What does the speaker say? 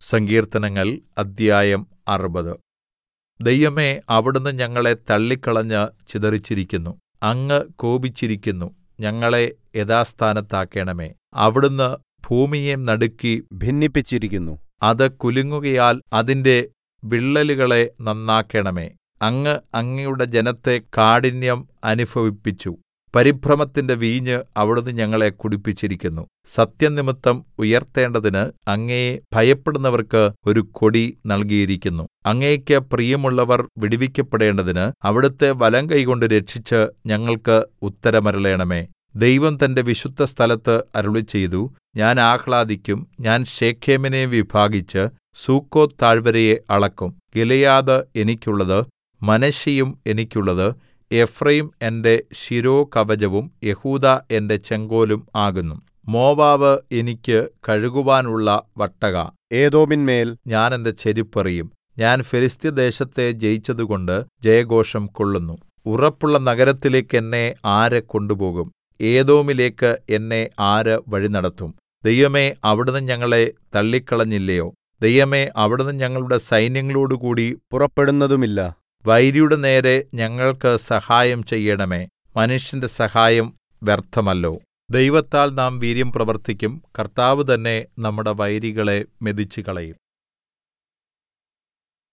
സങ്കീർത്തനങ്ങൾ അദ്ധ്യായം അറുപത് ദൈവമേ അവിടുന്ന് ഞങ്ങളെ തള്ളിക്കളഞ്ഞ് ചിതറിച്ചിരിക്കുന്നു അങ്ങ് കോപിച്ചിരിക്കുന്നു ഞങ്ങളെ യഥാസ്ഥാനത്താക്കണമേ അവിടുന്ന് ഭൂമിയെ നടുക്കി ഭിന്നിപ്പിച്ചിരിക്കുന്നു അത് കുലുങ്ങുകയാൽ അതിന്റെ വിള്ളലുകളെ നന്നാക്കണമേ അങ്ങ് അങ്ങയുടെ ജനത്തെ കാഠിന്യം അനുഭവിപ്പിച്ചു പരിഭ്രമത്തിന്റെ വീഞ്ഞ് അവിടുന്ന് ഞങ്ങളെ കുടിപ്പിച്ചിരിക്കുന്നു സത്യംനിമിത്തം ഉയർത്തേണ്ടതിന് അങ്ങയെ ഭയപ്പെടുന്നവർക്ക് ഒരു കൊടി നൽകിയിരിക്കുന്നു അങ്ങേക്ക് പ്രിയമുള്ളവർ വിടുവിക്കപ്പെടേണ്ടതിന് അവിടുത്തെ വലങ്കൈകൊണ്ട് രക്ഷിച്ച് ഞങ്ങൾക്ക് ഉത്തരമരുളേണമേ ദൈവം തന്റെ വിശുദ്ധസ്ഥലത്ത് അരുളിച്ചെയ്തു ഞാൻ ആഹ്ലാദിക്കും ഞാൻ ശെഖേമിനെ വിഭാഗിച്ച് സുക്കോത്ത് താഴ്വരയെ അളക്കും ഗിലെയാദ് എനിക്കുള്ളത് മനശ്ശെയും എനിക്കുള്ളത് എഫ്രയീം എന്റെ ശിരോകവചവും യെഹൂദാ എന്റെ ചെങ്കോലും ആകുന്നു മോവാബ് എനിക്ക് കഴുകുവാനുള്ള വട്ടക ഏദോമിന്മേൽ ഞാൻ എന്റെ ചെരിപ്പറിയും ഞാൻ ഫെലിസ്ത്യദേശത്തെ ജയിച്ചതുകൊണ്ട് ജയഘോഷം കൊള്ളുന്നു ഉറപ്പുള്ള നഗരത്തിലേക്ക് എന്നെ ആര് കൊണ്ടുപോകും ഏദോമിലേക്ക് എന്നെ ആര് വഴിനടത്തും ദൈവമേ അവിടുന്ന് ഞങ്ങളെ തള്ളിക്കളഞ്ഞില്ലയോ ദൈവമേ അവിടുന്ന് ഞങ്ങളുടെ സൈന്യങ്ങളോടുകൂടി പുറപ്പെടുന്നതുമില്ല വൈരിയുടെ നേരെ ഞങ്ങൾക്ക് സഹായം ചെയ്യണമേ മനുഷ്യന്റെ സഹായം വ്യർത്ഥമല്ലോ ദൈവത്താൽ നാം വീര്യം പ്രവർത്തിക്കും കർത്താവ് തന്നെ നമ്മുടെ വൈരികളെ മെതിച്ചുകളയും